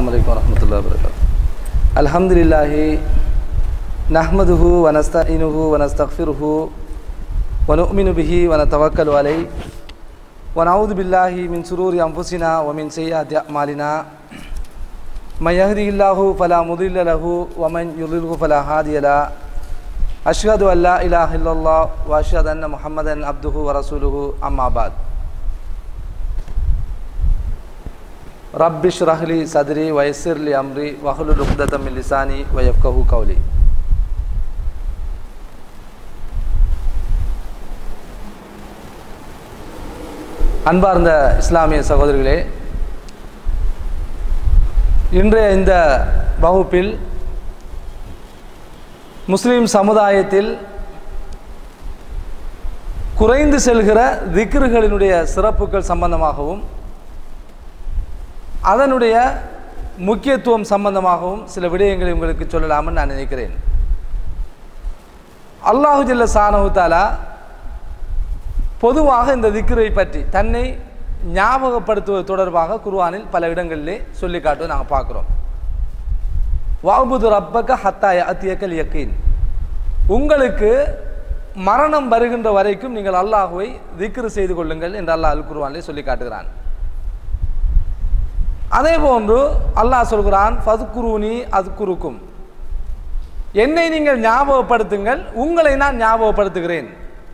السلام عليكم ورحمة الله وبركاته الحمد لله نحمده ونستعينه ونستغفره ونؤمن به ونتوكل عليه ونعوذ بالله من شرور أنفسنا ومن سيئات أعمالنا من يهده الله فلا مضل له ومن يضلله فلا هادي له أشهد أن لا إله إلا الله وأشهد أن محمدا عبده ورسوله أما بعد رب اشرح لي صدري ويسر لي أمري واحلل عقدة من لساني ويفقهوا قولي அன்பார்ந்த இஸ்லாமிய சகோதரிகளே இன்றைய இந்த வகுப்பில் முஸ்லிம் சமுதாயத்தில் குறைந்து செல்கிற திக்ருகளினுடைய சிறப்புகள் சம்பந்தமாகவும் அதனுடைய முக்கியத்துவம் சம்பந்தமாகவும் சில விடயங்களை உங்களுக்கு சொல்லலாம்னு நான் நினைக்கிறேன் அல்லாஹு ஜல்ல சானஹு தாலா பொதுவாக இந்த திக்ரை பற்றி தன்னை ஞாபகப்படுத்துவது தொடர்பாக குர்ஆனில் பல இடங்களிலே சொல்லி காட்டுவதை நாங்கள் பார்க்குறோம் வாபுது ரப்பக ஹத்தாய அத்தியக்கல் யக்கீன் உங்களுக்கு மரணம் வருகின்ற வரைக்கும் நீங்கள் அல்லாஹுவை திக்ரு செய்து கொள்ளுங்கள் என்று அல்லாஹ் அல் குர்ஆனிலே சொல்லி காட்டுகிறான் அதே போன்று அல்லாஹ் சொல்கிறான் ஃபதுக்குருனி அதுக்குருக்கும் என்னை நீங்கள் ஞாபகப்படுத்துங்கள் உங்களை நான் ஞாபகப்படுத்துகிறேன்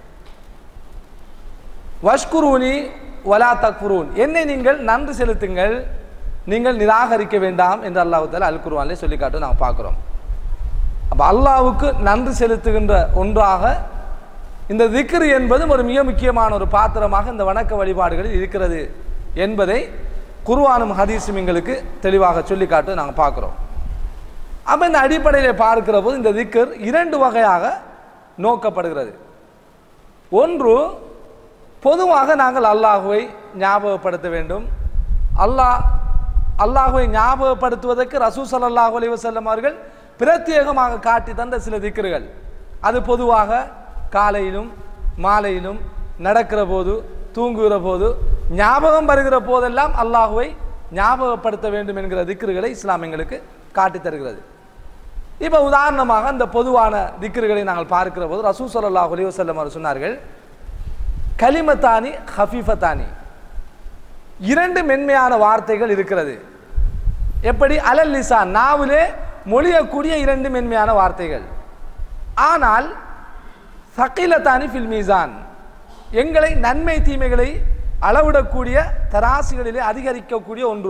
வஷ்குருனி வலா தக்ஃபுரூன் என்னை நீங்கள் நன்றி செலுத்துங்கள் நீங்கள் நிராகரிக்க வேண்டாம் என்று அல்லாஹு தாலா அல் குர்வானிலே சொல்லி காட்டு நாங்கள் பார்க்குறோம் அப்போ அல்லாவுக்கு நன்றி செலுத்துகின்ற ஒன்றாக இந்த திக்ரு என்பது ஒரு மிக முக்கியமான ஒரு பாத்திரமாக இந்த வணக்க வழிபாடுகளில் இருக்கிறது என்பதை குருவானும் ஹதீஸும் எங்களுக்கு தெளிவாக சொல்லி காட்டு நாங்கள் பார்க்குறோம் அப்போ இந்த அடிப்படையில் பார்க்கிற போது இந்த திக்கர் இரண்டு வகையாக நோக்கப்படுகிறது ஒன்று பொதுவாக நாங்கள் அல்லாஹுவை ஞாபகப்படுத்த வேண்டும் அல்லாஹ் அல்லாஹுவை ஞாபகப்படுத்துவதற்கு ரசூ சல்லாஹூ அலி வசல்லம் அவர்கள் பிரத்யேகமாக காட்டி தந்த சில திக்கர்கள் அது பொதுவாக காலையிலும் மாலையிலும் நடக்கிற போது தூங்குகிற போது ஞாபகம் வருகிற போதெல்லாம் அல்லாஹுவை ஞாபகப்படுத்த வேண்டும் என்கிற திக்ருகளை இஸ்லாம் எங்களுக்கு காட்டி தருகிறது இப்போ உதாரணமாக இந்த பொதுவான திக்ருகளை நாங்கள் பார்க்கிற போது ரசூ சல்லாஹ் அலி வசல்லம் அவர் சொன்னார்கள் கலிமத்தானி ஹஃபீஃபத்தானி இரண்டு மென்மையான வார்த்தைகள் இருக்கிறது எப்படி அலல் லிசா நாவிலே மொழியக்கூடிய இரண்டு மென்மையான வார்த்தைகள் ஆனால் சக்கிலத்தானி ஃபில் மீசான் எங்களை நன்மை தீமைகளை அளவிடக்கூடிய தராசிகளிலே அதிகரிக்கக்கூடிய ஒன்று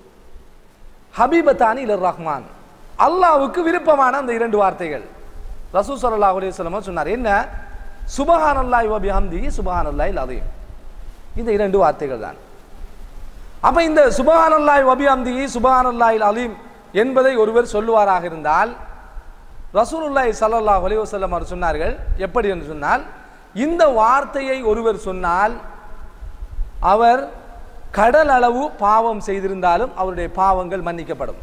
ஹபீபத்தானி இலர் ரஹ்மான் அல்லாவுக்கு விருப்பமான அந்த இரண்டு வார்த்தைகள் ரசூ சல்லாஹ் அலையம் சொன்னார் என்ன சுபஹான் அல்லாஹ் வபிஹம்தி சுபஹான் அல்லாஹ் அதையும் இந்த இரண்டு வார்த்தைகள் தான் அப்ப இந்த சுபஹான் அல்லாஹ் வபிஹம்தி சுபஹான் அல்லாஹ் அலீம் என்பதை ஒருவர் சொல்லுவாராக இருந்தால் ரசூலுல்லாஹி சல்லாஹ் அலி வசல்லம் அவர் சொன்னார்கள் எப்படி என்று சொன்னால் இந்த வார்த்தையை ஒருவர் சொன்னால் அவர் கடல் அளவு பாவம் செய்திருந்தாலும் அவருடைய பாவங்கள் மன்னிக்கப்படும்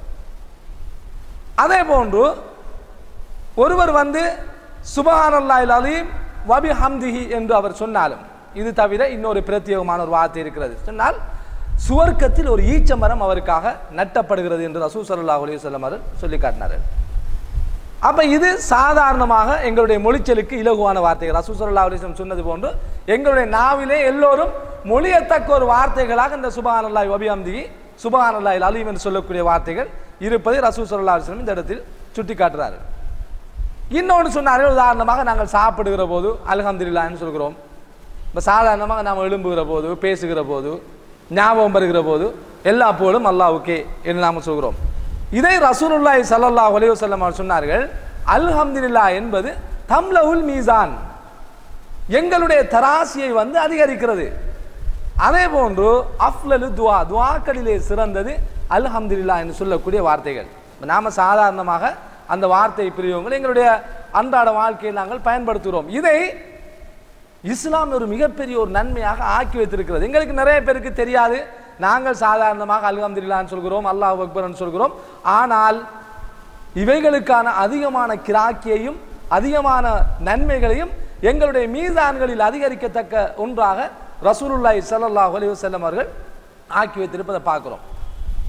அதே போன்று ஒருவர் வந்து சுபஹான் அல்லாஹ் அலீம் வபி ஹம்திஹி என்று அவர் சொன்னாலும் இது தவிர இன்னொரு பிரத்யேகமான ஒரு வார்த்தை இருக்கிறது சொன்னால் சுவர்க்கத்தில் ஒரு ஈச்ச மரம் அவருக்காக நட்டப்படுகிறது என்று ரசூ சல்லாஹ் அலி சொல்லம் அவர் சொல்லி காட்டினார்கள் அப்ப இது சாதாரணமாக எங்களுடைய மொழிச்சலுக்கு இலகுவான வார்த்தைகள் ரசூ சல்லா அலிஸ்லம் சொன்னது போன்று எங்களுடைய நாவிலே எல்லோரும் மொழியத்தக்க ஒரு வார்த்தைகளாக இந்த சுபஹான் அல்லாஹ் வபி ஹம்திஹி சுபஹான் அல்லாஹ் அலீம் என்று சொல்லக்கூடிய வார்த்தைகள் இருப்பதை ரசூ சல்லா அலிஸ்லம் இந்த இடத்தில் சுட்டி காட்டுறார்கள் இன்னொன்று சொன்னார்கள் உதாரணமாக நாங்கள் சாப்பிடுகிற போது அல்ஹம்துலில்லான்னு சொல்கிறோம் இப்போ சாதாரணமாக நாம் எழும்புகிற போது பேசுகிற போது ஞாபகம் வருகிற போது எல்லா போலும் அல்லாவுக்கே என்று நாம் சொல்கிறோம் இதை ரசூலுல்லாய் சல்லல்லாஹ் அலையுசல்லம் அவர் சொன்னார்கள் அல்ஹம்துலில்லா என்பது தம்லவுல் மீசான் எங்களுடைய தராசியை வந்து அதிகரிக்கிறது அதே போன்று அஃப்லலு துவா துவாக்களிலே சிறந்தது அல்ஹம்துலில்லா என்று சொல்லக்கூடிய வார்த்தைகள் நாம சாதாரணமாக அந்த வார்த்தை பிரிவுகள் எங்களுடைய அன்றாட வாழ்க்கையில் நாங்கள் பயன்படுத்துகிறோம் இதை இஸ்லாம் ஒரு மிகப்பெரிய ஒரு நன்மையாக ஆக்கி வைத்திருக்கிறது எங்களுக்கு நிறைய பேருக்கு தெரியாது நாங்கள் சாதாரணமாக அல்ஹம்துலில்லான்னு சொல்கிறோம் அல்லாஹ் அக்பர்னு சொல்கிறோம் ஆனால் இவைகளுக்கான அதிகமான கிராக்கியையும் அதிகமான நன்மைகளையும் எங்களுடைய மீதான்களில் அதிகரிக்கத்தக்க ஒன்றாக ரசூலுல்லாஹி ஸல்லல்லாஹு அலைஹி வஸல்லம் அவர்கள் ஆக்கி வைத்திருப்பதை பார்க்கிறோம்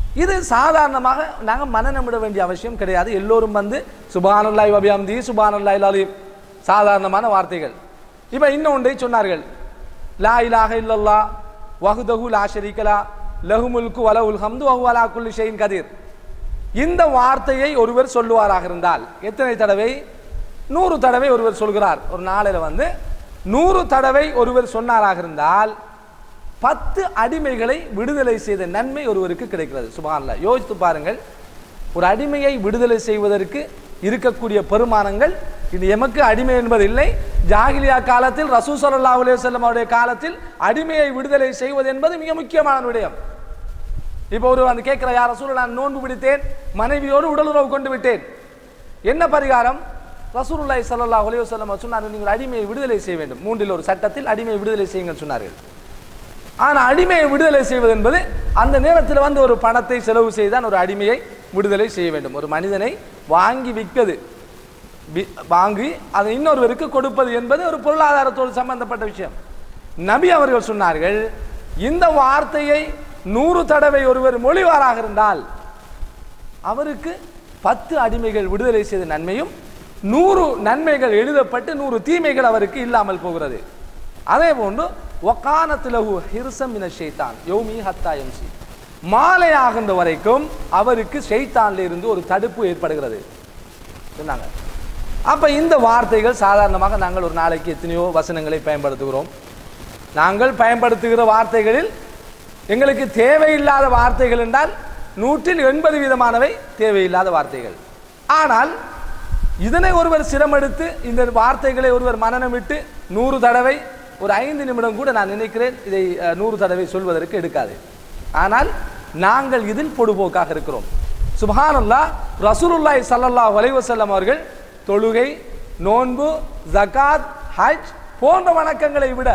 இது சாதாரணமாக நாங்கள் மனநமிட வேண்டிய அவசியம் கிடையாது எல்லோரும் வந்து சுபானல்லாய் வபியாம்தி சுபானல்லாய் அலீம் சாதாரணமான வார்த்தைகள் இப்போ இன்னொன்றை சொன்னார்கள் லா இலாஹ இல்லல்லா வஹுதஹு லா ஷரீகலா லஹு முல்கு வலவுல் ஹம்து வஹு அலா குல்லி ஷைன் கதீர் இந்த வார்த்தையை ஒருவர் சொல்லுவாராக இருந்தால் எத்தனை தடவை நூறு தடவை ஒருவர் சொல்கிறார் ஒரு நாளையில் வந்து நூறு தடவை ஒருவர் சொன்னாராக இருந்தால் பத்து அடிமைகளை விடுதலை செய்த நன்மை ஒருவருக்கு கிடைக்கிறது சுபான்ல யோசித்து பாருங்கள் ஒரு அடிமையை விடுதலை செய்வதற்கு இருக்கக்கூடிய பெருமானங்கள் இது எமக்கு அடிமை என்பது இல்லை ஜாகிலியா காலத்தில் ரசூ ஸல்லல்லாஹு அலைஹி வஸல்லம் அவருடைய காலத்தில் அடிமையை விடுதலை செய்வது என்பது மிக முக்கியமான விடயம் இப்போ ஒரு வந்து கேட்கிற யார் ரசூல் நான் நோன்பு பிடித்தேன் மனைவியோடு உடலுறவு கொண்டு விட்டேன் என்ன பரிகாரம் ரசூலுல்லாஹி ஸல்லல்லாஹு அலைஹி வஸல்லம் சொன்னார்கள் நீங்கள் அடிமையை விடுதலை செய்ய வேண்டும் மூன்றில் ஒரு சட்டத்தில் அடிமையை விடுதலை செய்யுங்கள் சொன்னார்கள் ஆனால் அடிமையை விடுதலை செய்வது என்பது அந்த நேரத்தில் வந்து ஒரு பணத்தை செலவு செய்தான் ஒரு அடிமையை விடுதலை செய்ய வேண்டும் ஒரு மனிதனை வாங்கி விற்பது வி- வாங்கி அதை இன்னொருவருக்கு கொடுப்பது என்பது ஒரு பொருளாதாரத்தோடு சம்பந்தப்பட்ட விஷயம் நபி அவர்கள் சொன்னார்கள் இந்த வார்த்தையை நூறு தடவை ஒருவர் மொழிவாராக இருந்தால் அவருக்கு பத்து அடிமைகள் விடுதலை செய்த நன்மையும் நூறு நன்மைகள் எழுதப்பட்டு நூறு தீமைகள் அவருக்கு இல்லாமல் போகிறது அதே போன்று ஒக்கானத்திலகு ஹிர்சம் மின ஷைத்தான் யோமி ஹத்தா எம்சி மாலை ஆகின்ற வரைக்கும் அவருக்கு ஷைத்தான்ல இருந்து ஒரு தடுப்பு ஏற்படுகிறது சொன்னாங்க அப்ப இந்த வார்த்தைகள் சாதாரணமாக நாங்கள் ஒரு நாளைக்கு எத்தனையோ வசனங்களை பயன்படுத்துகிறோம் நாங்கள் பயன்படுத்துகிற வார்த்தைகளில் எங்களுக்கு தேவையில்லாத வார்த்தைகள் என்றால் நூற்றில் எண்பது வீதமானவை தேவையில்லாத வார்த்தைகள் ஆனால் இதனை ஒருவர் சிரமெடுத்து இந்த வார்த்தைகளை ஒருவர் மனநமிட்டு நூறு தடவை ஒரு ஐந்து நிமிடம் கூட நான் நினைக்கிறேன் இதை அஹ், நூறு தடவை சொல்வதற்கு எடுக்காது ஆனால் நாங்கள் இதில் பொடுபோக்காக இருக்கிறோம் சுபஹானல்லா ரசூலுல்லாஹி ஸல்லல்லாஹு அலைஹி வஸல்லம் அவர்கள் தொழுகை நோன்பு ஜகாத் ஹஜ் போன்ற வணக்கங்களை விட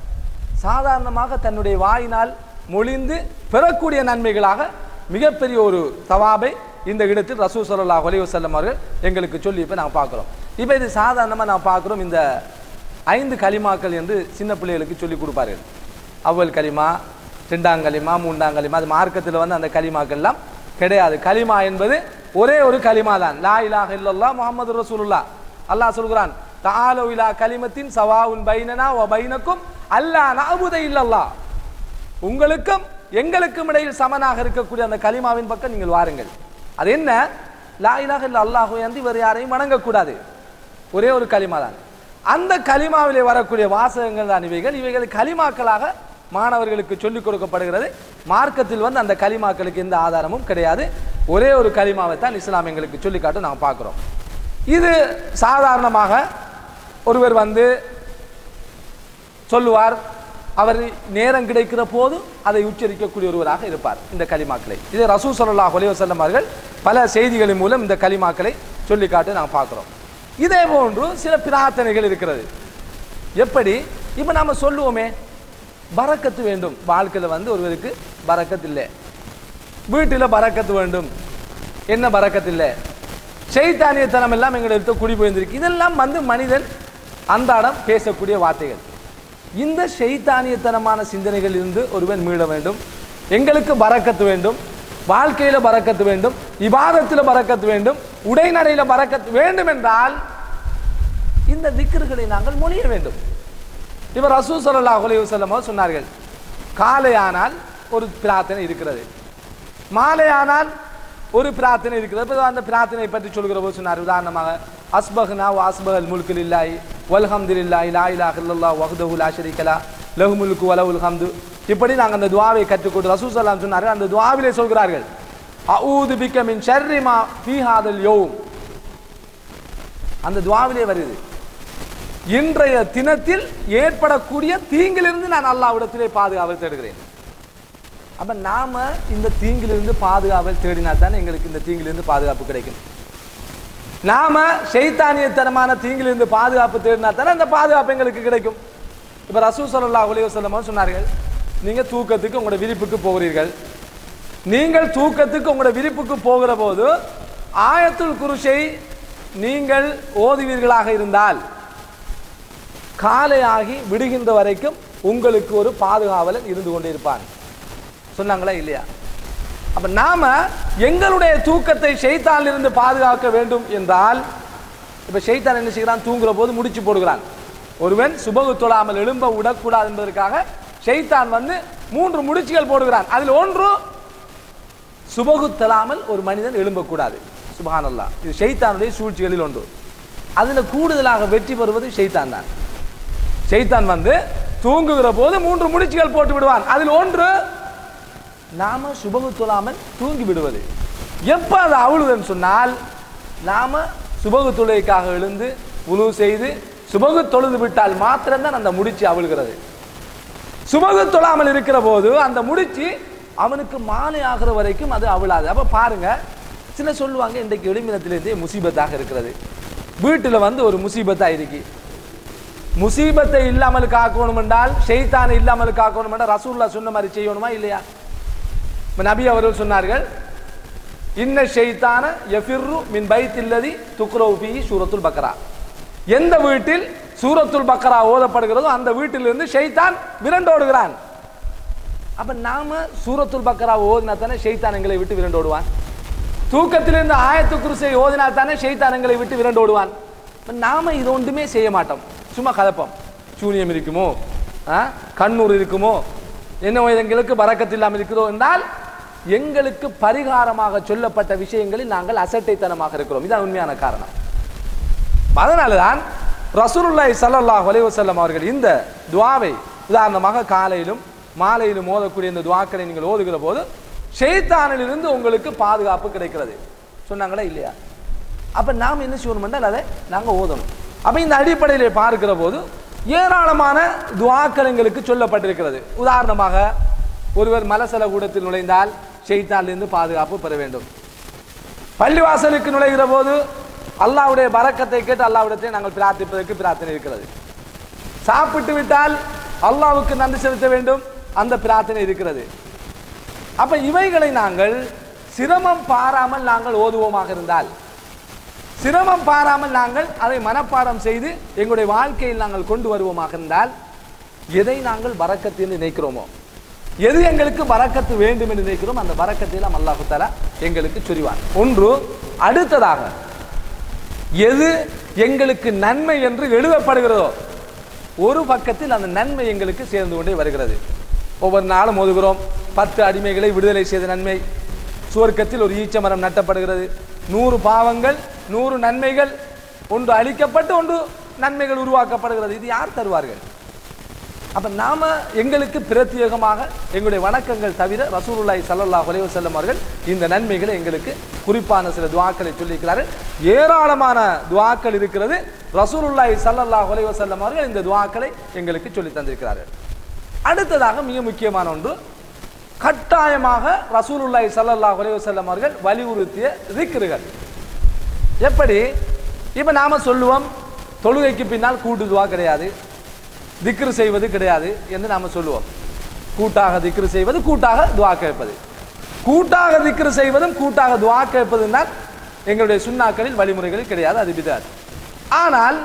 சாதாரணமாக தன்னுடைய வாயினால் மொழிந்து பெறக்கூடிய நன்மைகளாக மிகப்பெரிய ஒரு தவாபை இந்த இடத்தில் ரசூ ஸல்லல்லாஹு அலைஹி வஸல்லம் அவர்கள் எங்களுக்கு சொல்லி இப்போ நாங்கள் பார்க்குறோம் இப்போ இது சாதாரணமாக நான் பார்க்குறோம் இந்த ஐந்து கலிமாக்கள் என்று சின்ன பிள்ளைகளுக்கு சொல்லி கொடுப்பார்கள் அவ்வல் கலிமா ரெண்டாம் கலிமா மூன்றாம் கலிமா அது மார்க்கத்தில் வந்து அந்த கலிமாக்கள்லாம் கிடையாது கலிமா என்பது ஒரே ஒரு கலிமா தான் லா இலாஹ இல்லல்லாஹ் முஹம்மது ரசூலுல்லாஹ் அல்லாஹ் சொல்கிறான் தஆலு இலா கலிமத்தின் சவாவுன் பைனனா வ பைனக்கும் அல்லா நஅபுத இல்லல்லாஹ் உங்களுக்கும் எங்களுக்கும் இடையில் சமனாக இருக்கக்கூடிய அந்த கலிமாவின் பக்கம் நீங்கள் வாருங்கள் அது என்ன லா இலாஹ இல்ல அல்லாஹு என்று வேறு யாரையும் வணங்கக்கூடாது ஒரே ஒரு கலிமா தான் அந்த கலிமாவிலே வரக்கூடிய வாசகங்கள் தான் இவைகள் இவைகள் கலிமாக்களாக மாணவர்களுக்கு சொல்லிக் கொடுக்கப்படுகிறது மார்க்கத்தில் வந்து அந்த கலிமாக்களுக்கு எந்த ஆதாரமும் கிடையாது ஒரே ஒரு கலிமாவை தான் இஸ்லாம் எங்களுக்கு சொல்லி காட்டும் நாங்கள் பார்க்குறோம் இது சாதாரணமாக ஒருவர் வந்து சொல்லுவார் அவர் நேரம் கிடைக்கிற போது அதை உச்சரிக்கக்கூடிய ஒருவராக இருப்பார் இந்த கலிமாக்களை இதை ரசூ ஸல்லல்லாஹு அலைஹி வஸல்லம் அவர்கள் பல செய்திகளின் மூலம் இந்த கலிமாக்களை சொல்லி காட்டு நாங்கள் பார்க்குறோம் இதே போன்று சில பிரார்த்தனைகள் இருக்கிறது எப்படி இப்போ நாம சொல்லுவோமே பரக்கத்து வேண்டும் வாழ்க்கையில் வந்து ஒருவருக்கு பரக்கத்து இல்லை வீட்டில் பரக்கத்து வேண்டும் என்ன பரக்கத்து இல்லை சைத்தானியத்தனம் எல்லாம் எங்களிடத்து குடி போயிருந்திருக்கு இதெல்லாம் வந்து மனிதன் அன்றாடம் பேசக்கூடிய வார்த்தைகள் இந்த ஷைத்தானியத்தனமான சிந்தனைகளில் இருந்து ஒருவன் மீள வேண்டும் எங்களுக்கு பரக்கத்து வேண்டும் வாழ்க்கையில பரக்கத்து வேண்டும் இபாதத்தில் பரக்கத்து வேண்டும் உடைநடையில பரக்கத்து வேண்டும் என்றால் இந்த திக்ருகளை நாங்கள் மொழிய வேண்டும் இவர் ரசூ ஸல்லல்லாஹு அலைஹி வஸல்லம் அவர்கள் சொன்னார்கள் காலையானால் ஒரு பிரார்த்தனை இருக்கிறது மாலையானால் ஒரு பிரார்த்தனை இருக்கிறது இப்ப அந்த பிரார்த்தனை பற்றி சொல்கிற போது சொன்னார் உதாரணமாக அஸ்பஹ்னா வ அஸ்பஹல் முல்கு லில்லாஹி வல்ஹம்துலில்லாஹி லா இலாஹ இல்லல்லாஹ் வஹ்தஹு லா ஷரீக லா லஹு முல்கு வ லஹுல் ஹம்து இப்படி நாங்கள் அந்த துஆவை கற்றுக்கொண்டு ரசூல் ஸல்லல்லாஹு அலைஹி சொன்னார்கள் அந்த துஆவிலே சொல்கிறார்கள் அஊது பிக்க மின் ஷர்ரி மா ஃபீ ஹாதல் யௌம் அந்த துஆவிலே வருது இன்றைய தினத்தில் ஏற்படக்கூடிய தீங்கிலிருந்து நான் அல்லாஹ்விடத்திலே பாதுகாவல் தேடுகிறேன் அப்ப நாம இந்த தீங்கிலிருந்து பாதுகாவல் தேடினா தானே எங்களுக்கு இந்த தீங்கிலிருந்து பாதுகாப்பு கிடைக்கும் நாம ஷைத்தானியத்தனமான தீங்கிலிருந்து பாதுகாப்பு தேடினா தானே அந்த பாதுகாப்பு எங்களுக்கு கிடைக்கும் இப்ப ரசூ ஸல்லல்லாஹு அலைஹி வஸல்லம் சொன்னார்கள் நீங்க தூக்கத்துக்கு உங்களோட விரிப்புக்கு போகிறீர்கள் நீங்கள் தூக்கத்துக்கு உங்களோட விரிப்புக்கு போகிற போது ஆயத்துல் குருஷை நீங்கள் ஓதுவீர்களாக இருந்தால் காலையாகி விடுகின்ற வரைக்கும் உங்களுக்கு ஒரு பாதுகாவலன் இருந்து கொண்டிருப்பான் சொன்னாங்களா இல்லையா அப்ப நாம எங்களுடைய தூக்கத்தை ஷைத்தானில் இருந்து பாதுகாக்க வேண்டும் என்றால் இப்ப ஷைத்தான் என்ன செய்கிறான் தூங்குற போது முடிச்சு போடுகிறான் ஒருவன் சுபகு தொழாமல் எழும்ப விடக்கூடாது என்பதற்காக ஷைத்தான் வந்து மூன்று முடிச்சுகள் போடுகிறான் அதில் ஒன்று சுபகு தொழாமல் ஒரு மனிதன் எழும்பக்கூடாது சுபஹானல்லாஹ் இது ஷைத்தானுடைய சூழ்ச்சிகளில் ஒன்று அதுல கூடுதலாக வெற்றி பெறுவது ஷைத்தான் தான் ஷைத்தான் வந்து தூங்குகிற போது மூன்று முடிச்சுகள் போட்டு விடுவான் அதில் ஒன்று நாம சுபகு தொழாமல் தூங்கி விடுவது எப்ப அது அவுளுதுன்னு சொன்னால் நாம சுபகு தொழுகைக்காக எழுந்து உணவு செய்து சுபகு தொழுது விட்டால் மாத்திரம்தான் அந்த முடிச்சு அவிழ்கிறது சுபகு தொழாமல் இருக்கிற போது அந்த முடிச்சு அவனுக்கு மாலை ஆகிற வரைக்கும் அது அவிழாது அப்ப பாருங்க சில சொல்லுவாங்க இன்றைக்கு வெளிமினத்திலிருந்தே முசீபத்தாக இருக்கிறது வீட்டுல வந்து ஒரு முசீபத்தா இருக்கு முசீபத்தை இல்லாமல் காக்கணும் என்றால் ஷெய்தானை இல்லாமல் காக்கணும் என்றால் ரசூல்லா சொன்ன மாதிரி செய்யணுமா இல்லையா இப்ப நபி அவர்கள் சொன்னார்கள் இன்ன ஷெய்தான எஃபிர்ரு மின் பைத்தில்லதி துக்ரவு ஃபீஹி சூரத்துல் பக்ரா எந்த வீட்டில் சூரத்துல் பக்ரா ஓதப்படுகிறதோ அந்த வீட்டிலிருந்து ஷெய்தான் விரண்டோடுகிறான் அப்ப நாம சூரத்துல் பக்ரா ஓதினா தானே ஷெய்தான் எங்களை விட்டு விரண்டோடுவான் தூக்கத்திலிருந்து ஆயத்து குருசை ஓதினா தானே ஷெய்தான் எங்களை விட்டு விரண்டோடுவான் இப்ப நாம இது ஒன்றுமே செய்ய மாட்டோம் சும்மா கலப்பம் சூனியம் இருக்குமோ ஆ? கண்ணூர் இருக்குமோ என்ன எங்களுக்கு பறக்கத்து இல்லாமல் இருக்கிறோம் என்றால் எங்களுக்கு பரிகாரமாக சொல்லப்பட்ட விஷயங்களில் நாங்கள் அசட்டைத்தனமாக இருக்கிறோம் இதான் உண்மையான காரணம் அதனாலதான் ரசூலுல்லாஹி ஸல்லல்லாஹு அலைஹி வஸல்லம் அவர்கள் இந்த துஆவை உதாரணமாக காலையிலும் மாலையிலும் ஓதக்கூடிய இந்த துஆக்களை நீங்கள் ஓதுகிற போது ஷைத்தானிலிருந்து உங்களுக்கு பாதுகாப்பு கிடைக்கிறது சொன்னாங்களா இல்லையா அப்ப நாம் என்ன செய்யணும் என்றால் அதை நாங்க ஓதணும் அப்ப இந்த அடிப்படையிலே பார்க்கிற போது ஏராளமான துஆக்கள் எங்களுக்கு சொல்லப்பட்டிருக்கிறது உதாரணமாக ஒருவர் மலசல கூடத்தில் நுழைந்தால் ஷைத்தானிலிருந்து பாதுகாப்பு பெற வேண்டும் பள்ளிவாசலுக்கு நுழைகிற போது அல்லாஹ்வுடைய பரக்கத்தை கேட்டு அல்லாஹ்விடத்தை நாங்கள் பிரார்த்திப்பதற்கு பிரார்த்தனை இருக்கிறது சாப்பிட்டு விட்டால் அல்லாஹ்வுக்கு நன்றி செலுத்த வேண்டும் அந்த பிரார்த்தனை இருக்கிறது அப்ப இவைகளை நாங்கள் சிரமம் பாராமல் நாங்கள் ஓதுவோமாக இருந்தால் சிரமம் பாராமல் நாங்கள் அதை மனப்பாடம் செய்து எங்களுடைய வாழ்க்கையில் நாங்கள் கொண்டு வருவோமாக இருந்தால் எதை நாங்கள் பரக்கத்து என்று நினைக்கிறோமோ எது எங்களுக்கு பரக்கத்து வேண்டும் என்று நினைக்கிறோம் அந்த பரக்கத்தை எல்லாம் அல்லாஹு தஆலா எங்களுக்கு சொரிவான் ஒன்று அடுத்ததாக எது எங்களுக்கு நன்மை என்று எழுதப்படுகிறதோ ஒரு பக்கத்தில் அந்த நன்மை எங்களுக்கு சேர்ந்து கொண்டே வருகிறது ஒவ்வொரு நாளும் ஓதுகிறோம் பத்து அடிமைகளை விடுதலை செய்த நன்மை சுவர்க்கத்தில் ஒரு ஈச்ச மரம் நட்டப்படுகிறது நூறு பாவங்கள் நூறு நன்மைகள் ஒன்று அழிக்கப்பட்டு ஒன்று நன்மைகள் உருவாக்கப்படுகிறது இது யார் தருவார்கள் அப்ப நாம எங்களுக்கு பிரத்யேகமாக எங்களுடைய வணக்கங்கள் தவிர ரசூலுல்லாஹி ஸல்லல்லாஹு அலைஹி வஸல்லம் அவர்கள் இந்த நன்மைகளை எங்களுக்கு குறிப்பான சில துஆக்களை சொல்லியிருக்கிறார்கள் ஏராளமான துஆக்கள் இருக்கிறது ரசூலுல்லாஹி ஸல்லல்லாஹு அலைஹி வஸல்லம் அவர்கள் இந்த துஆக்களை எங்களுக்கு சொல்லி தந்திருக்கிறார்கள் அடுத்ததாக மிக முக்கியமான ஒன்று கட்டாயமாக ரசூலுல்லாஹி ஸல்லல்லாஹு அலைஹி வஸல்லம் அவர்கள் வலியுறுத்திய திக்ருகள் எப்படி இப்ப நாம சொல்லுவோம் தொழுகைக்கு பின்னால் கூட்டு துவா கிடையாது திக்ரு செய்வது கிடையாது என்று நாம சொல்லுவோம் கூட்டாக திக்ரு செய்வது கூட்டாக துவா கேட்பது கூட்டாக திக்ரு செய்வதும் கூட்டாக துவா கேட்பதும் தான் எங்களுடைய சுண்ணாக்களில் வழிமுறைகளில் கிடையாது அது பிதாத் ஆனால்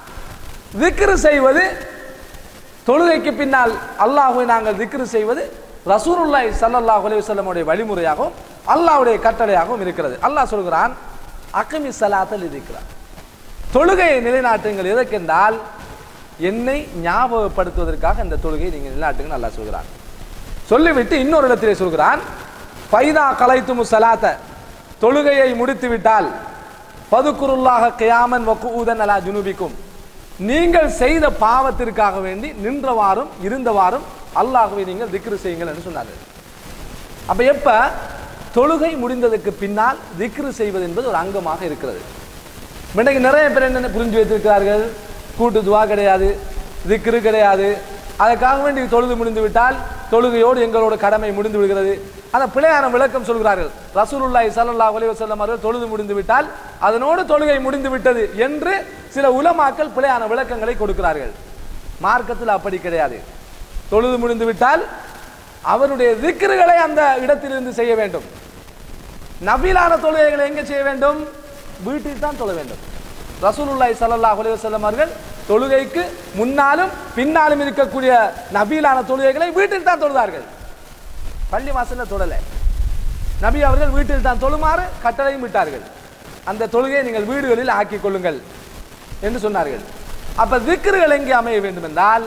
திக்ரு செய்வது தொழுகைக்கு பின்னால் அல்லாஹ்வை நாங்கள் திக்ரு செய்வது ரசூலுல்லாஹி ஸல்லல்லாஹு அலைஹி வஸல்லமுடைய வழிமுறையாகவும் அல்லாஹ்வுடைய கட்டளையாகவும் இருக்கிறது அல்லாஹ் சொல்கிறான் அகமி சலாத்தல் இருக்கிறார் தொழுகையை நிலைநாட்டுங்கள் எதற்கென்றால் என்னை ஞாபகப்படுத்துவதற்காக இந்த தொழுகையை நீங்கள் நிலைநாட்டுங்க நல்லா சொல்கிறான் சொல்லிவிட்டு இன்னொரு இடத்திலே சொல்கிறான் பைதா கலைத்துமு சலாத்த தொழுகையை முடித்து விட்டால் பதுக்குருல்லாக கியாமன் வக்கூதன் அலா ஜுனுபிக்கும் நீங்கள் செய்த பாவத்திற்காக வேண்டி நின்றவாறும் இருந்தவாறும் அல்லாஹ்வை நீங்கள் திக்ரு செய்யுங்கள் என்று சொன்னார்கள் அப்ப எப்ப தொழுகை முடிந்ததற்கு பின்னால் திக்ரு செய்வது என்பது ஒரு அங்கமாக இருக்கிறது இன்னைக்கு நிறைய பேர் என்ன புரிஞ்சு வைத்திருக்கிறார்கள் கூட்டு துவா கிடையாது திக்ரு கிடையாது அதற்காக வேண்டி தொழுது முடிந்து விட்டால் தொழுகையோடு எங்களோட கடமை முடிந்து விடுகிறது அந்த பிழையான விளக்கம் சொல்கிறார்கள் ரசூலுல்லாஹி ஸல்லல்லாஹு அலைஹி வஸல்லம் அவர்கள் தொழுது முடிந்து விட்டால் அதனோடு தொழுகை முடிந்து விட்டது என்று சில உலமாக்கள் பிழையான விளக்கங்களை கொடுக்கிறார்கள் மார்க்கத்தில் அப்படி கிடையாது தொழுது முடிந்து விட்டால் அவருடைய திக்ருகளை அந்த இடத்திலிருந்து செய்ய வேண்டும் நபிலான தொழுகைகளை எங்க செய்ய வேண்டும் வீட்டில் தான் தொழ வேண்டும் ரசூலுல்லாஹி ஸல்லல்லாஹு அலைஹி வஸல்லம் அவர்கள் தொழுகைக்கு முன்னாலும் பின்னாலும் இருக்கக்கூடிய நபீலான தொழுகைகளை வீட்டில் தான் தொழுதார்கள் பள்ளி வாசல்ல தொழல நபி அவர்கள் வீட்டில் தான் தொழுமாறு கட்டளையும் விட்டார்கள் அந்த தொழுகையை நீங்கள் வீடுகளில் ஆக்கிக் கொள்ளுங்கள் என்று சொன்னார்கள் அப்ப திக்ருகள் எங்கே அமைய வேண்டும் என்றால்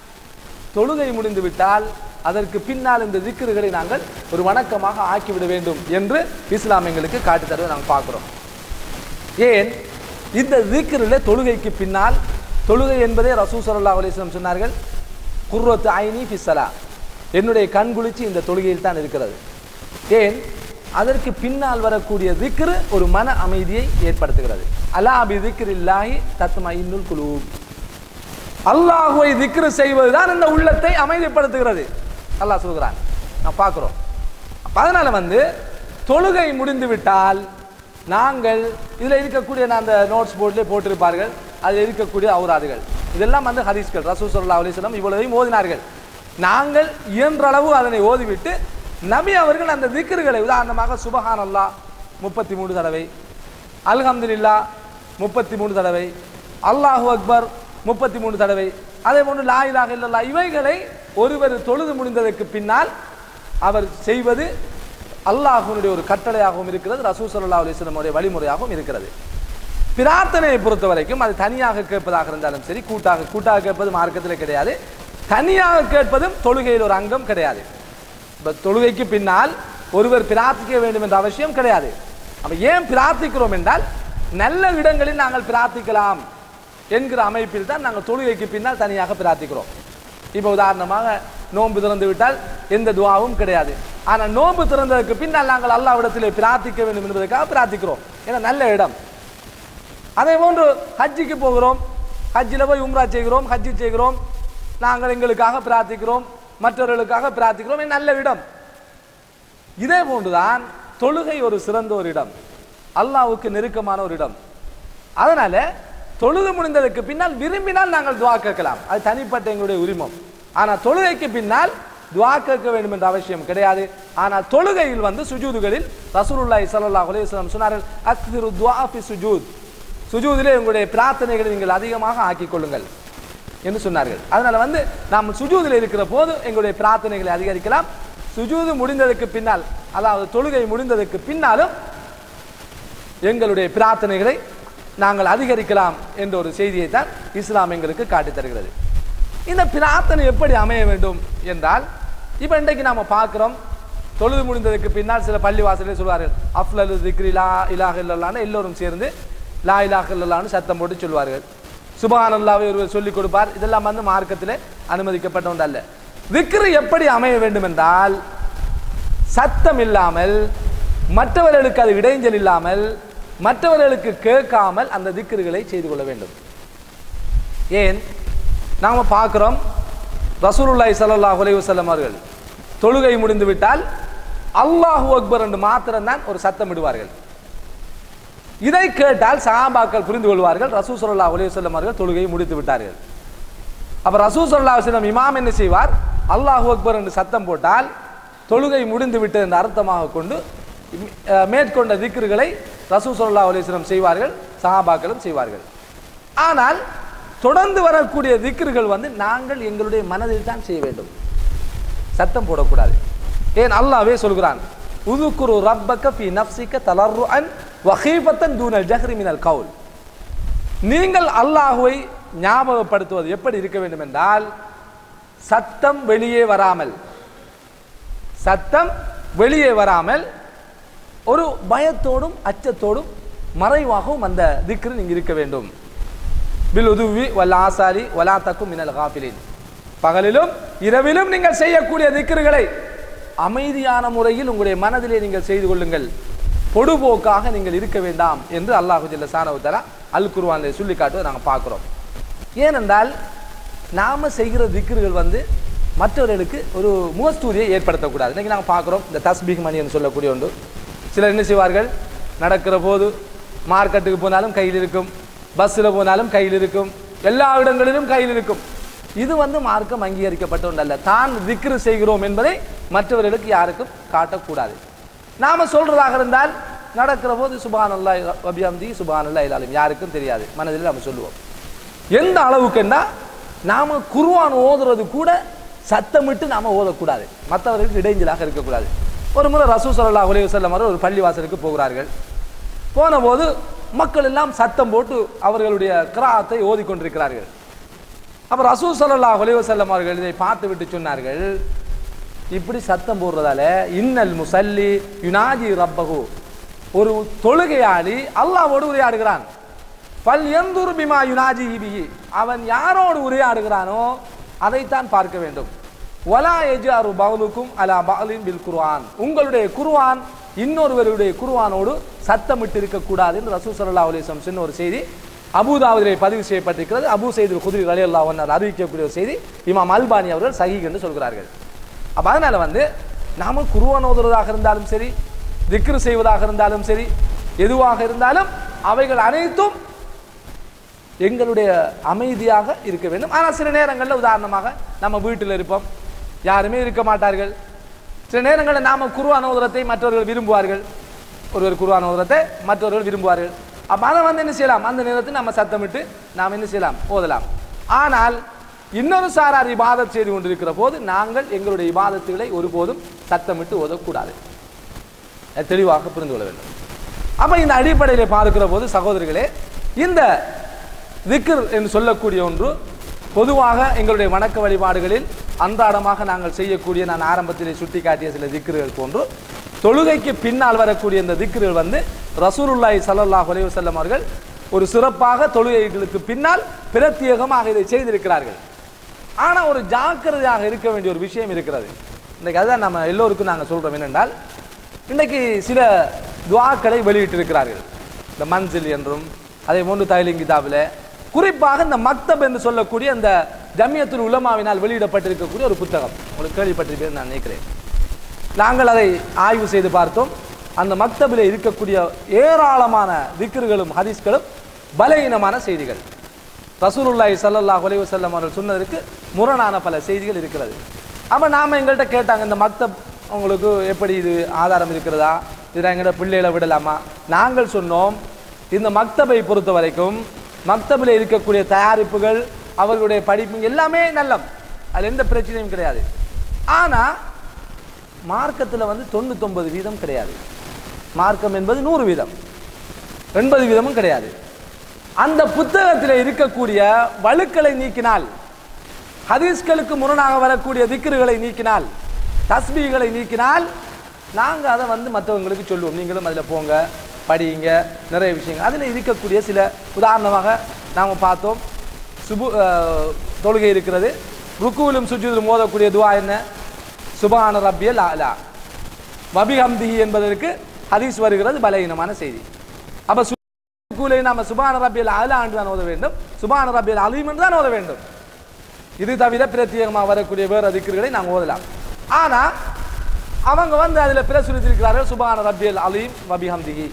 தொழுகை முடிந்து விட்டால் அதற்கு பின்னால் இந்த திக்ருகளை நாங்கள் ஒரு வணக்கமாக ஆக்கிவிட வேண்டும் என்று இஸ்லாம் எங்களுக்கு காட்டி தருவதை நாங்கள் பார்க்கிறோம் ஏன் இந்த திக்ரில் தொழுகைக்கு பின்னால் தொழுகை என்பதே ரசூ சல்லா அலிஸ்லம் சொன்னார்கள் குர்ரத்து ஐனி ஃபிஸ்ஸலா என்னுடைய கண் குளிச்சு இந்த தொழுகையில் தான் இருக்கிறது ஏன் அதற்கு பின்னால் வரக்கூடிய திக்ரு ஒரு மன அமைதியை ஏற்படுத்துகிறது அலா அபி திக்ரில்லாஹி தத்மா இன்னுல் குலூப் அல்லாஹுவை திக்ரு செய்வதுதான் இந்த உள்ளத்தை அமைதிப்படுத்துகிறது அல்லாஹ் சொல்கிறான் நான் பார்க்கிறோம் அப்ப அதனால வந்து தொழுகை முடிந்து விட்டால் நாங்கள் இதுல இருக்கக்கூடிய நான் அந்த நோட்ஸ் போர்டிலே போட்டிருப்பார்கள் அதில் இருக்கக்கூடிய அவுராதுகள் இதெல்லாம் வந்து ஹதீஸ்கள் ரசூ சல்லா அலிஸ்லாம் இவ்வளவையும் ஓதினார்கள் நாங்கள் இயன்றளவு அதனை ஓதிவிட்டு நபி அவர்கள் அந்த திக்ருகளை உதாரணமாக சுபஹான் அல்லாஹ் முப்பத்தி மூணு தடவை அல்ஹம்துலில்லா முப்பத்தி மூணு தடவை அல்லாஹு அக்பர் முப்பத்தி மூணு தடவை அதே போன்று லா இலாஹ இல்லல்லா இவைகளை ஒருவர் தொழுது முடிந்ததற்கு பின்னால் அவர் செய்வது அல்லாஹ்வுடைய ஒரு கட்டளையாகவும் இருக்கிறது ரசூ சல்லா அலிஸ்லமுடைய வழிமுறையாகவும் இருக்கிறது பிரார்த்தனையை பொறுத்த வரைக்கும் அது தனியாக கேட்பதாக இருந்தாலும் சரி கூட்டாக கூட்டாக கேட்பது மார்க்கத்தில் கிடையாது தனியாக கேட்பதும் தொழுகையில் ஒரு அங்கம் கிடையாது இப்ப தொழுகைக்கு பின்னால் ஒருவர் பிரார்த்திக்க வேண்டும் என்ற அவசியம் கிடையாது அப்ப ஏன் பிரார்த்திக்கிறோம் என்றால் நல்ல இடங்களில் நாங்கள் பிரார்த்திக்கலாம் என்கிற அமைப்பில் தான் நாங்கள் தொழுகைக்கு பின்னால் தனியாக பிரார்த்திக்கிறோம் இப்போ உதாரணமாக நோன்பு திறந்து விட்டால் எந்த துவாவும் கிடையாது ஆனால் நோன்பு திறந்ததற்கு பின்னால் நாங்கள் அல்லாவிடத்திலே பிரார்த்திக்க வேண்டும் என்பதற்காக பிரார்த்திக்கிறோம் ஏன்னா நல்ல இடம் அதே போன்று ஹஜ்ஜிக்கு போகிறோம் ஹஜ்ஜில் போய் உம்ரா செய்கிறோம் ஹஜ்ஜி செய்கிறோம் நாங்கள் எங்களுக்காக பிரார்த்திக்கிறோம் மற்றவர்களுக்காக பிரார்த்திக்கிறோம் இது நல்ல இடம் இதே போன்றுதான் தொழுகை ஒரு சிறந்த ஒரு இடம் அல்லாஹ்வுக்கு நெருக்கமான ஒரு இடம் அதனால தொழுது முடிந்ததற்கு பின்னால் விரும்பினால் நாங்கள் துவா கேட்கலாம் அது தனிப்பட்ட எங்களுடைய உரிமம் ஆனால் தொழுகைக்கு பின்னால் துவா கேட்க வேண்டும் என்ற அவசியம் கிடையாது ஆனால் தொழுகையில் வந்து சுஜூதுகளில் ரசூலுல்லாஹி ஸல்லல்லாஹு அலைஹி வஸல்லம் சொன்னார்கள் அக்திரு துஆ ஃபி சுஜூத் சுஜூதிலே உங்களுடைய பிரார்த்தனைகளை நீங்கள் அதிகமாக ஆக்கிக் கொள்ளுங்கள் என்று சொன்னார்கள் அதனால வந்து நாம் சுஜூதில் இருக்கிற போது எங்களுடைய பிரார்த்தனைகளை அதிகரிக்கலாம் சுஜூது முடிந்ததற்கு பின்னால் அதாவது தொழுகை முடிந்ததற்கு பின்னாலும் எங்களுடைய பிரார்த்தனைகளை நாங்கள் அதிகரிக்கலாம் என்ற ஒரு செய்தியை தான் இஸ்லாம் எங்களுக்கு காட்டித் தருகிறது இந்த பிரார்த்தனை எப்படி அமைய வேண்டும் என்றால் இப்போ இன்றைக்கு நாம பார்க்கிறோம் தொழுது முடிந்ததற்கு பின்னால் சில பள்ளி வாசலே சொல்வார்கள் அஃப்லல் திக்ரி லா இலாஹ இல்லல்லான்னு எல்லோரும் சேர்ந்து லா இலாஹ இல்லல்லான்னு சத்தம் போட்டு சொல்வார்கள் சுபஹான் அல்லாவை ஒருவர் சொல்லிக் கொடுப்பார் இதெல்லாம் வந்து மார்க்கத்திலே அனுமதிக்கப்பட்ட ஒன்று அல்ல திக்ரு எப்படி அமைய வேண்டும் என்றால் சத்தம் இல்லாமல் மற்றவர்களுக்கு அது இடைஞ்சல் இல்லாமல் மற்றவர்களுக்கு கேட்காமல் அந்த திக்ருகளை செய்து கொள்ள வேண்டும் ஏன் நாம பார்க்கிறோம் ரசூலுல்லாஹி ஸல்லல்லாஹு அலைஹி வஸல்லம் அவர்கள் தொழுகை முடிந்து விட்டால் அல்லாஹு அக்பர் என்று மாத்திரம்தான் ஒரு சத்தம் விடுவார்கள் இதை கேட்டால் சஹாபாக்கள் புரிந்து கொள்வார்கள் ரசூ ஸல்லல்லாஹு அலைஹி வஸல்லம் அவர்கள் தொழுகையை முடித்து விட்டார்கள் அப்ப ரசூ ஸல்லல்லாஹு அலைஹி வஸல்லம் இமாம் என்ன செய்வார் அல்லாஹு அக்பர் என்று சத்தம் போட்டால் தொழுகை முடிந்து விட்டது என்று அர்த்தமாக கொண்டு அஹ், மேற்கொண்ட திக்ருகளை ரசூ ஸல்லல்லாஹு அலைஹி வஸல்லம் செய்வார்கள் சஹாபாக்களும் செய்வார்கள் ஆனால் தொடர்ந்து வரக்கூடிய திக்ருகள் வந்து நாங்கள் எங்களுடைய மனதில் தான் செய்ய வேண்டும் சத்தம் போடக்கூடாது ஏன் அல்லாஹ்வே சொல்கிறான் உதுக்குரு ரப்பக்க ஃபி நஃப்ஸிக தலர்ருஅன் வஹீபத்தன் தூனல் ஜஹ்ரி மினல் கவுல் நீங்கள் அல்லாஹுவை ஞாபகப்படுத்துவது எப்படி இருக்க வேண்டும் என்றால் சத்தம் வெளியே வராமல் சத்தம் வெளியே வராமல் ஒரு பயத்தோடும் அச்சத்தோடும் மறைவாகவும் அந்த திக்ரு நீங்க இருக்க வேண்டும் பில் உதுவி வல் ஆசாரி வலா தக்கும் மினல் காஃபிலின் பகலிலும் இரவிலும் நீங்கள் செய்யக்கூடிய திக்ருகளை அமைதியான முறையில் உங்களுடைய மனதிலே நீங்கள் செய்து கொள்ளுங்கள் பொடுபோக்காக நீங்கள் இருக்க வேண்டாம் என்று அல்லாஹு ஜல்ல சானவுத்தலா அல் குர்வானில் சொல்லி காட்டுவதை நாங்கள் பார்க்குறோம் ஏனென்றால் நாம செய்கிற திக்ருகள் வந்து மற்றவர்களுக்கு ஒரு முகஸ்தூரியை ஏற்படுத்தக்கூடாது இன்னைக்கு நாங்கள் பார்க்குறோம் இந்த தஸ்பீக் மணி என்று சொல்லக்கூடிய ஒன்று சிலர் என்ன செய்வார்கள் நடக்கிற போது மார்க்கெட்டுக்கு போனாலும் கையில் இருக்கும் பஸ்ஸில் போனாலும் கையில் இருக்கும் எல்லா இடங்களிலும் கையில் இருக்கும் இது வந்து மார்க்கம் அங்கீகரிக்கப்பட்ட ஒன்றல்ல தான் திக்ரு செய்கிறோம் என்பதை மற்றவர்களுக்கு யாருக்கும் காட்டக்கூடாது நாம சொல்றதாக இருந்தால் நடக்கிற போது சுபான் அல்லா அபியாம்தி சுபான் அல்லா இல்லாலும் யாருக்கும் தெரியாது மனதில் நம்ம சொல்லுவோம் எந்த அளவுக்குன்னா நாம குர்ஆன் ஓதுறது கூட சத்தமிட்டு நாம ஓதக்கூடாது மற்றவர்களுக்கு இடைஞ்சலாக இருக்கக்கூடாது ஒரு முறை ரசூ சல்லா உலக செல்லம் ஒரு பள்ளிவாசலுக்கு போகிறார்கள் போன போது மக்கள் எல்லாம் சத்தம் போட்டு அவர்களுடைய கிராத்தை ஓதிக்கொண்டிருக்கிறார்கள் அப்ப ரசூ சல்லா உலக செல்லம் அவர்கள் இதை பார்த்து விட்டு சொன்னார்கள் இப்படி சத்தம் போடுறதால இன்னல் முசல்லி யுனாஜி ரப்பகு ஒரு தொழுகையாளி அல்லாஹ்வோடு உரையாடுகிறான் பல் எந்தூர் பிமா யுனாஜி பிஹி அவன் யாரோடு உரையாடுகிறானோ அதைத்தான் பார்க்க வேண்டும் வலா எஜாரு பவுலுக்கும் அலா பவுலின் பில் குர்ஆன் உங்களுடைய குர்ஆன் இன்னொருவருடைய குர்ஆனோடு சத்தமிட்டு இருக்கக்கூடாது என்று ரசூல் ஸல்லல்லாஹு அலைஹி வஸல்லம் சொன்ன ஒரு செய்தி அபூதாவுதிலே பதிவு செய்யப்பட்டிருக்கிறது அபூ சைதுல் குதிரி ரலியல்லாஹு அன்ஹு அறிவிக்கக்கூடிய ஒரு செய்தி இமாம் அல்பானி அவர்கள் சஹீஹ் என்று சொல்கிறார்கள் அப்ப அதனால வந்து நாம குருவான் ஓதுறதாக இருந்தாலும் சரி திக்ரு செய்வதாக இருந்தாலும் சரி எதுவாக இருந்தாலும் அவைகள் அனைத்தும் எங்களுடைய அமைதியாக இருக்க வேண்டும் ஆனால் சில நேரங்களில் உதாரணமாக நம்ம வீட்டில் இருப்போம் யாருமே இருக்க மாட்டார்கள் சில நேரங்களில் நாம குருவான உதரத்தை மற்றவர்கள் விரும்புவார்கள் ஒருவர் குருவான உதரத்தை மற்றவர்கள் விரும்புவார்கள் அப்போ அதை வந்து என்ன செய்யலாம் அந்த நேரத்தில் நம்ம சத்தமிட்டு நாம் என்ன செய்யலாம் ஓதலாம் ஆனால் இன்னொரு சாரார் இபாதத் செய்து கொண்டிருக்கிற போது நாங்கள் எங்களுடைய இபாதத்துகளை ஒருபோதும் சத்தமிட்டு ஓதக்கூடாது அதை தெளிவாக புரிந்து கொள்ள வேண்டும் அப்ப இந்த அடிப்படையில் பார்க்கிற போது சகோதரர்களே இந்த திக்ர் என்று சொல்லக்கூடிய ஒன்று பொதுவாக எங்களுடைய வணக்க வழிபாடுகளில் அன்றாடமாக நாங்கள் செய்யக்கூடிய நான் ஆரம்பத்திலே சுட்டிக்காட்டிய சில திக்ருகள் போன்று தொழுகைக்கு பின்னால் வரக்கூடிய இந்த திக்ருகள் வந்து ரசூலுல்லாஹி ஸல்லல்லாஹு அலைஹி வஸல்லம் அவர்கள் ஒரு சிறப்பாக தொழுகைகளுக்கு பின்னால் பிரத்யேகமாக இதை செய்திருக்கிறார்கள் ஆனா ஒரு ஜாக்கிரதையாக இருக்க வேண்டிய ஒரு விஷயம் இருக்கிறது இன்னைக்கு அதுதான் நம்ம எல்லோருக்கும் நாங்கள் சொல்றோம் என்னென்றால் இன்னைக்கு சில துவாக்களை வெளியிட்டிருக்கிறார்கள் இந்த மன்சில் என்றும் அதே போன்று தைலிங் கிதாபில் குறிப்பாக இந்த மக்தப் என்று சொல்லக்கூடிய அந்த ஜமியத்துல் உலமாவினால் வெளியிடப்பட்டிருக்கக்கூடிய ஒரு புத்தகம் உங்களுக்கு கேள்விப்பட்டிருப்பேன் நான் நினைக்கிறேன் நாங்கள் அதை ஆய்வு செய்து பார்த்தோம் அந்த மக்தபில் இருக்கக்கூடிய ஏராளமான திக்ருகளும் ஹதீஸ்களும் பலகீனமான செய்திகள் ரசூலுல்லாஹி ஸல்லல்லாஹு அலைஹி வஸல்லம் அவர்கள் சொன்னதற்கு முரணான பல செய்திகள் இருக்கிறது அப்ப நாம எங்கள்கிட்ட கேட்டாங்க இந்த மக்தப் உங்களுக்கு எப்படி இது ஆதாரம் இருக்கிறதா இதில் எங்கள்கிட்ட பிள்ளைகளை விடலாமா நாங்கள் சொன்னோம் இந்த மக்தபை பொறுத்த வரைக்கும் மக்தபில் இருக்கக்கூடிய தயாரிப்புகள் அவர்களுடைய படிப்பு எல்லாமே நல்லம் அதில் எந்த பிரச்சனையும் கிடையாது ஆனா மார்க்கத்தில் வந்து தொண்ணூத்தொன்பது வீதம் கிடையாது மார்க்கம் என்பது நூறு வீதம் எண்பது வீதமும் கிடையாது அந்த புத்தகத்தில் இருக்கக்கூடிய வழுக்களை நீக்கினால் ஹதீஸ்களுக்கு முரணாக வரக்கூடிய திக்ருகளை நீக்கினால் தஸ்பீகளை நீக்கினால் நாங்கள் அதை வந்து மற்றவங்களுக்கு சொல்லுவோம் நீங்களும் அதில் போங்க படியுங்க நிறைய விஷயங்கள் அதில் இருக்கக்கூடிய சில உதாரணமாக நாம் பார்த்தோம் சுபு அஹ், தொழுகை இருக்கிறது ருக்குவிலும் சுஜூதிலும் மோதக்கூடிய துவா என்ன சுபான ரப்பியல் அலா வபிஹம்திஹி என்பதற்கு ஹதீஸ் வருகிறது பலகீனமான செய்தி அப்ப சுக்கூலை நாம சுபான ரப்பியல் அலா என்று தான் ஓத வேண்டும் சுபான ரப்பியல் அலீம் என்று தான் ஓத வேண்டும் இது தவிர பிரத்யேகமாக வரக்கூடிய வேறு திக்ருகளை நாங்கள் ஓதலாம் ஆனா அவங்க வந்து அதில் பிரசுரித்திருக்கிறார்கள் சுபான ரப்பியல் அலீம் வபிஹம்திஹி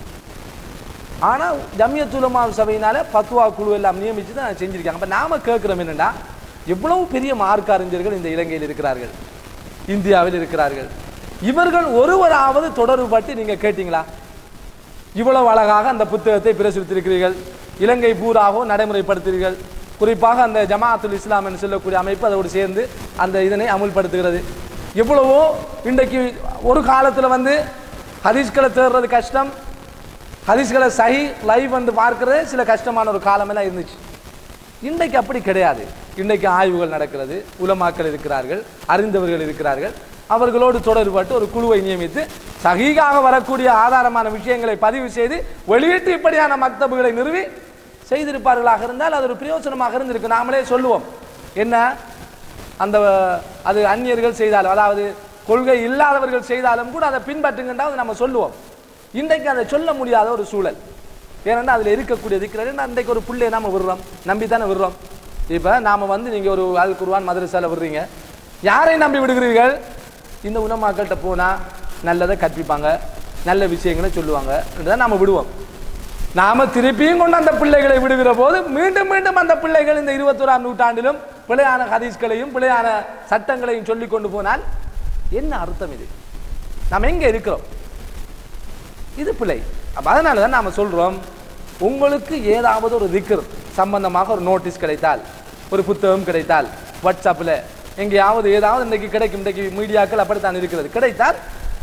ஆனா ஜமியத் உலமா சபையினால பத்துவா குழு எல்லாம் நியமிச்சு தான் செஞ்சிருக்காங்க அப்ப நாம கேட்கிறோம் என்னன்னா எவ்வளவு பெரிய மார்க்க அறிஞர்கள் இந்த இலங்கையில் இருக்கிறார்கள் இந்தியாவில் இருக்கிறார்கள் இவர்கள் ஒருவராவது தொடர்புபட்டு நீங்க கேட்டீங்களா இவ்வளவு அழகாக அந்த புத்தகத்தை பிரசுரித்திருக்கிறீர்கள் இலங்கை பூராகவும் நடைமுறைப்படுத்துகிறீர்கள் குறிப்பாக அந்த ஜமாஅத்துல் இஸ்லாம் என்று சொல்லக்கூடிய அமைப்பு அதோடு சேர்ந்து அந்த இதனை அமுல்படுத்துகிறது எவ்வளவோ இன்றைக்கு ஒரு காலத்தில் வந்து ஹதீஸ்களை தேடுறது கஷ்டம் ஹதீஸ்களை சஹி லைவ் வந்து பார்க்கறது சில கஷ்டமான ஒரு காலமெல்லாம் இருந்துச்சு இன்றைக்கு அப்படி கிடையாது இன்றைக்கு ஆய்வுகள் நடக்கிறது உலமாக்கள் இருக்கிறார்கள் அறிந்தவர்கள் இருக்கிறார்கள் அவர்களோடு தொடர்பட்டு ஒரு குழுவை நியமித்து சகிகாக வரக்கூடிய ஆதாரமான விஷயங்களை பதிவு செய்து வெளியிட்டு இப்படியான மக்தபுகளை நிறுவி செய்திருப்பார்களாக இருந்தால் அது ஒரு பிரயோஜனமாக இருந்திருக்கு நாமளே சொல்லுவோம் என்ன அந்த அது அந்நியர்கள் செய்தாலும் அதாவது கொள்கை இல்லாதவர்கள் செய்தாலும் கூட அதை பின்பற்றுங்கன்றாவது நம்ம சொல்லுவோம் இன்றைக்கு அதை சொல்ல முடியாத ஒரு சூழல் ஏன்னா அதில் இருக்கக்கூடிய இருக்கிறது இன்றைக்கு ஒரு பிள்ளையை நாம விடுறோம் நம்பி தானே விடுறோம் இப்போ நாம வந்து நீங்க ஒரு அல் குர்ஆன் மதரசால விடுறீங்க யாரை நம்பி விடுகிறீர்கள் இந்த உணமாக்கள்கிட்ட போனா நல்லதை கற்பிப்பாங்க நல்ல விஷயங்களை சொல்லுவாங்க என்றுதான் நாம விடுவோம் நாம திருப்பியும் கொண்டு அந்த பிள்ளைகளை விடுகிற போது மீண்டும் மீண்டும் அந்த பிள்ளைகள் இந்த இருபத்தோராம் நூற்றாண்டிலும் பிழையான ஹதீஸ்களையும் பிழையான சட்டங்களையும் சொல்லி கொண்டு போனால் என்ன அர்த்தம் இது நாம் எங்க இருக்கிறோம் இது பிழை அப்ப அதனால தான் நாம சொல்றோம் உங்களுக்கு ஏதாவது ஒரு திக்ர் சம்பந்தமாக ஒரு நோட்டீஸ் கிடைத்தால் ஒரு புத்தகம் கிடைத்தால் வாட்ஸ்அப்பில் எங்கேயாவது ஏதாவது இன்றைக்கு கிடைக்கும் இன்றைக்கு மீடியாக்கள் அப்படித்தான் இருக்கிறது கிடைத்தால்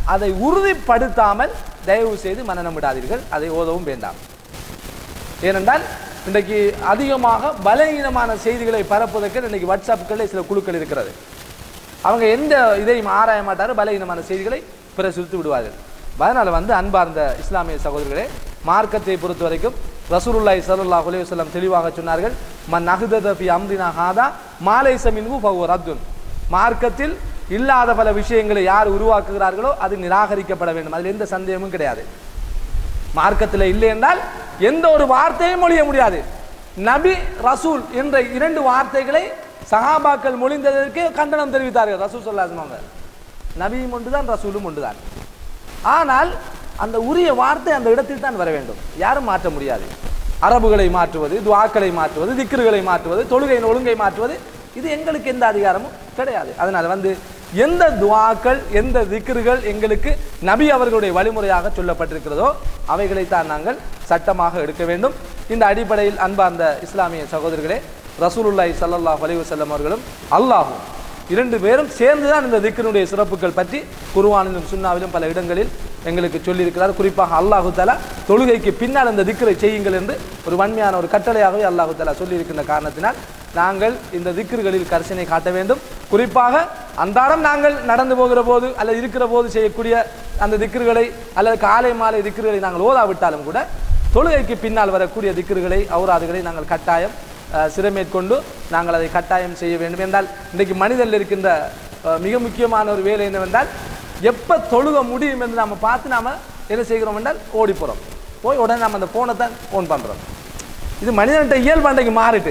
அதை உறுதிப்படுத்தாமல் தயவு செய்து மனநம் விடாதீர்கள் அதை ஓதவும் வேண்டாம் ஏனென்றால் இன்றைக்கு அதிகமாக பலவீனமான செய்திகளை பரப்புவதற்கு இன்றைக்கு வாட்ஸ்அப்புகளில் சில குழுக்கள் இருக்கிறது அவங்க எந்த இதையும் ஆராய மாட்டார் பலவீனமான செய்திகளை பிரசுரித்து விடுவார்கள் அதனால் வந்து அன்பார்ந்த இஸ்லாமிய சகோதரர்களே மார்க்கத்தை பொறுத்த வரைக்கும் ரசூலுல்லாஹி ஸல்லல்லாஹு அலைஹி வஸல்லம் தெளிவாக சொன்னார்கள் மன் அஹ்தத ஃபி அம்ரினா ஹாதா மாலைஸ மின்ஹு ஃபஹுவ ரத்துன் மார்க்கத்தில் இல்லாத பல விஷயங்களை யார் உருவாக்குகிறார்களோ அது நிராகரிக்கப்பட வேண்டும் அதில் எந்த சந்தேகமும் கிடையாது மார்க்கத்தில் இல்லை என்றால் எந்த ஒரு வார்த்தையும் மொழிய முடியாது நபி ரசூல் என்ற இரண்டு வார்த்தைகளை சஹாபாக்கள் மொழிந்ததற்கு கண்டனம் தெரிவித்தார்கள் ரசூல் சொல்லாசமாக நபியும் ஒன்றுதான் ரசூலும் ஒன்றுதான் ஆனால் அந்த உரிய வார்த்தை அந்த இடத்தில் தான் வர வேண்டும் யாரும் மாற்ற முடியாது அரபுகளை மாற்றுவது துவாக்களை மாற்றுவது திக்ருகளை மாற்றுவது தொழுகையின் ஒழுங்கை மாற்றுவது இது எங்களுக்கு எந்த அதிகாரமும் கிடையாது அதனால் வந்து எந்த துவாக்கள் எந்த திக்ருகள் எங்களுக்கு நபி அவர்களுடைய வழிமுறையாக சொல்லப்பட்டிருக்கிறதோ அவைகளைத்தான் நாங்கள் சட்டமாக எடுக்க வேண்டும் இந்த அடிப்படையில் அன்பார்ந்த இஸ்லாமிய சகோதரர்களே ரசூலுல்லாஹி ஸல்லல்லாஹு அலைஹி வஸல்லம் அவர்களும் அல்லாஹும் இரண்டு பேரும் சேர்ந்து தான் இந்த திக்ருடைய சிறப்புகள் பற்றி குர்ஆனிலும் சுன்னாவிலும் பல இடங்களில் எங்களுக்கு சொல்லியிருக்கிறார் குறிப்பாக அல்லாஹு தஆலா தொழுகைக்கு பின்னால் இந்த திக்ரை செய்யுங்கள் என்று ஒரு வன்மையான ஒரு கட்டளையாகவே அல்லாஹு தஆலா சொல்லியிருக்கின்ற காரணத்தினால் நாங்கள் இந்த திக்ருகளில் கரிசனை காட்ட வேண்டும் குறிப்பாக அன்றாடம் நாங்கள் நடந்து போகிற போது அல்லது இருக்கிற போது செய்யக்கூடிய அந்த திக்ருகளை அல்லது காலை மாலை திக்ருகளை நாங்கள் ஓதாவிட்டாலும் கூட தொழுகைக்கு பின்னால் வரக்கூடிய திக்ருகளை ஔராதுகளை நாங்கள் கட்டாயம் அஹ், சிரமேற்கொண்டு நாங்கள் அதை கட்டாயம் செய்ய வேண்டும் என்றால் இன்றைக்கு மனிதனில் இருக்கின்ற அஹ், மிக முக்கியமான ஒரு வேலை என்னவென்றால் எப்போ தொழுக முடியும் என்று நம்ம பார்த்து நாம என்ன செய்கிறோம் என்றால் ஓடி போகிறோம் போய் உடனே நம்ம அந்த ஃபோனை தான் ஃபோன் பண்ணுறோம் இது மனிதன்கிட்ட இயல்பு அன்றைக்கு மாறிட்டு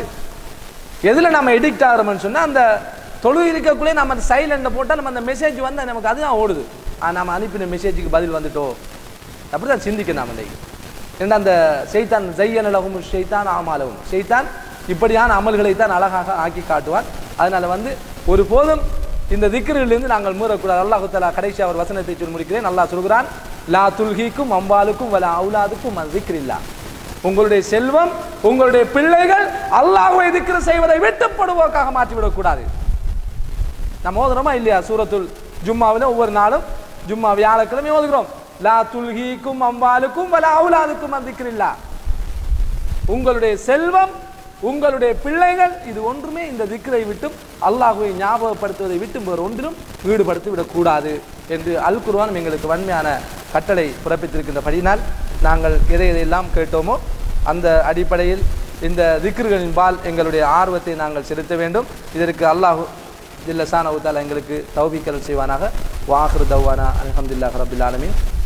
எதில் நம்ம எடிக்ட் ஆகிறோம்னு சொன்னால் அந்த தொழுகை இருக்கக்குள்ளே நம்ம அந்த சைலண்ட்டை போட்டால் நம்ம அந்த மெசேஜ் வந்து நமக்கு அதுதான் ஓடுது ஆ, நம்ம அனுப்பின மெசேஜுக்கு பதில் வந்துட்டோம் அப்படி தான் சிந்திக்கணும் நாம் இன்றைக்கு ஏன்னா அந்த செய்தான் ஜெய்யனலகும் ஷெய்தான் ஆமாலவும் ஷெய்தான் இப்படியான அமல்களை தான் அழகாக ஆக்கி காட்டுவான் அதனால வந்து ஒரு போதும் இந்த திக்ரிலிருந்து நாங்கள் மீறக்கூடாது அல்லாஹு தஆலா கடைசி அவர் வசனத்தை சொல்லி முடிக்கிறேன் அல்லாஹ் சொல்கிறான் லா துல்ஹிக்கும் அம்பாலுக்கும் வல அவுலாதுக்கும் திக்ரில்லா உங்களுடைய செல்வம் உங்களுடைய பிள்ளைகள் அல்லாஹ்வை திக்ரு செய்வதை விட்டுப்படுவோக்காக மாற்றிவிடக்கூடாது நம்ம ஓதுறோமா இல்லையா சூரத்துல் ஜும்மாவில் ஒவ்வொரு நாளும் ஜும்மா வியாழக்கிழமை ஓதுகிறோம் லா துல்ஹிக்கும் அம்பாலுக்கும் வல அவுலாதுக்கும் திக்ரில்லா உங்களுடைய செல்வம் உங்களுடைய பிள்ளைகள் இது ஒன்றுமே இந்த திக்ரை விட்டும் அல்லாஹுவை ஞாபகப்படுத்துவதை விட்டும் வேறு ஒன்றிலும் ஈடுபடுத்தி விடக்கூடாது என்று அல் குர்ஆன் எங்களுக்கு வன்மையான கட்டளை பிறப்பித்திருக்கின்றபடியினால் நாங்கள் எதை எதையெல்லாம் கேட்டோமோ அந்த அடிப்படையில் இந்த திக்ருகளின் பால் எங்களுடைய ஆர்வத்தை நாங்கள் செலுத்த வேண்டும் இதற்கு அல்லாஹு ஜில்லசான உத்தாலா எங்களுக்கு தௌபிக்கல் செய்வானாக வாஹ்ரு தௌவானா அல்ஹம்துலில்லாஹி ரபில் ஆலமீன்